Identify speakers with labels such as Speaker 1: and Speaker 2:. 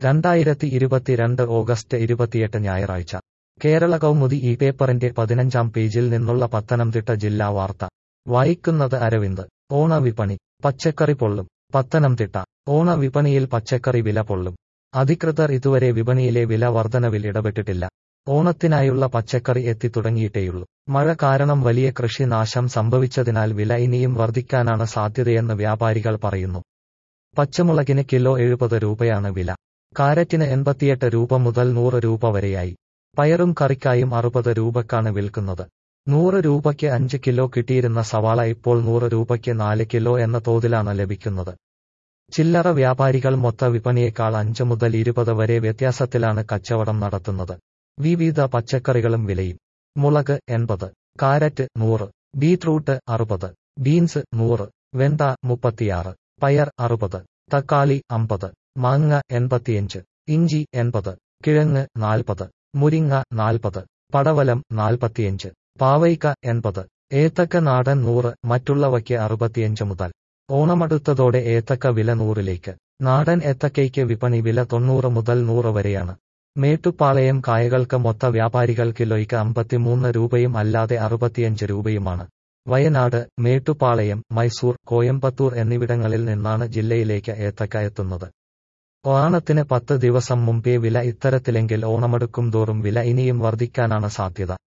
Speaker 1: രണ്ടായിരത്തി ഇരുപത്തിരണ്ട് ഓഗസ്റ്റ് ഇരുപത്തിയെട്ട് ഞായറാഴ്ച കേരള കൗമുദി ഈ പേപ്പറിന്റെ പതിനഞ്ചാം പേജിൽ നിന്നുള്ള പത്തനംതിട്ട ജില്ലാ വാർത്ത വായിക്കുന്നത് അരവിന്ദ് ഓണവിപണി പച്ചക്കറി പൊള്ളും പത്തനംതിട്ട ഓണവിപണിയിൽ പച്ചക്കറി വില പൊള്ളും അധികൃതർ ഇതുവരെ വിപണിയിലെ വില വർധനവിൽ ഇടപെട്ടിട്ടില്ല ഓണത്തിനായുള്ള പച്ചക്കറി എത്തിത്തുടങ്ങിയിട്ടേയുള്ളൂ മഴ കാരണം വലിയ കൃഷിനാശം സംഭവിച്ചതിനാൽ വില ഇനിയും വർദ്ധിക്കാനാണ് സാധ്യതയെന്ന് വ്യാപാരികൾ പറയുന്നു പച്ചമുളകിന് കിലോ എഴുപത് രൂപയാണ് വില കാരറ്റിന് എൺപത്തിയെട്ട് രൂപ മുതൽ നൂറ് രൂപ വരെയായി പയറും കറിക്കായും അറുപത് രൂപക്കാണ് വിൽക്കുന്നത് നൂറ് രൂപയ്ക്ക് അഞ്ച് കിലോ കിട്ടിയിരുന്ന സവാള ഇപ്പോൾ നൂറ് രൂപയ്ക്ക് നാല് കിലോ എന്ന തോതിലാണ് ലഭിക്കുന്നത് ചില്ലറ വ്യാപാരികൾ മൊത്ത വിപണിയേക്കാൾ അഞ്ച് മുതൽ ഇരുപത് വരെ വ്യത്യാസത്തിലാണ് കച്ചവടം നടത്തുന്നത് വിവിധ പച്ചക്കറികളും വിലയും മുളക് എൺപത് കാരറ്റ് നൂറ് ബീറ്റ്റൂട്ട് അറുപത് ബീൻസ് നൂറ് വെണ്ട മുപ്പത്തിയാറ് പയർ അറുപത് തക്കാളി അമ്പത് മാങ്ങ എൺപത്തിയഞ്ച് ഇഞ്ചി എൺപത് കിഴങ്ങ് നാൽപ്പത് മുരിങ്ങ നാൽപ്പത് പടവലം നാൽപ്പത്തിയഞ്ച് പാവയ്ക്ക എൺപത് ഏത്തക്ക നാടൻ നൂറ് മറ്റുള്ളവയ്ക്ക് അറുപത്തിയഞ്ച് മുതൽ ഓണമടുത്തതോടെ ഏത്തക്ക വില നൂറിലേക്ക് നാടൻ ഏത്തക്കയ്ക്ക് വിപണി വില തൊണ്ണൂറ് മുതൽ നൂറ് വരെയാണ് മേട്ടുപ്പാളയം കായകൾക്ക് മൊത്ത വ്യാപാരികൾ കിലോയ്ക്ക് അമ്പത്തിമൂന്ന് രൂപയും അല്ലാതെ അറുപത്തിയഞ്ച് രൂപയുമാണ് വയനാട് മേട്ടുപ്പാളയം മൈസൂർ കോയമ്പത്തൂർ എന്നിവിടങ്ങളിൽ നിന്നാണ് ജില്ലയിലേക്ക് ഏത്തക്ക എത്തുന്നത് ഓണത്തിന് പത്ത് ദിവസം മുമ്പേ വില ഇത്തരത്തിലെങ്കിൽ ഓണമടുക്കും തോറും വില ഇനിയും വർദ്ധിക്കാനാണ് സാധ്യത